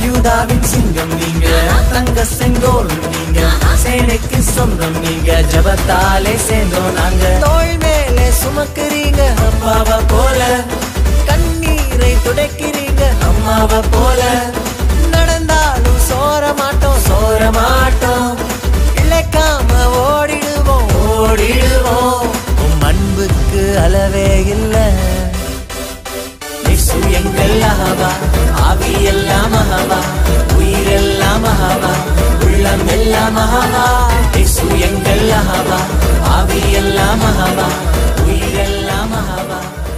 யூதாவின் சிங்கம் நீங்க தங்க செங்கோல் நீங்க சேனைக்கு சொந்தம் நீங்க ஜபத்தாலே சேர்ந்தோம் நாங்க தோள் மேலே சுமக்குறீங்க அப்பாவை போல கண்ணீரை துடைக்கிறீங்க அம்மாவை போல நடந்தாலும் சோர மாட்டோம் சோர மாட்டோம் இழைக்காம ஓடிடுவோம் ஓடிடுவோம் உம் அன்புக்கு அளவே இல்லை இயேசு எங்கள் அகவா ஆவி எல்லாம் அகவா உயிரெல்லாம் அகவா உள்ளம் எல்லாம் அகவா இயேசு எங்கள் அகவா ஆவி எல்லாம் அகவா உயிரெல்லாம் அகவா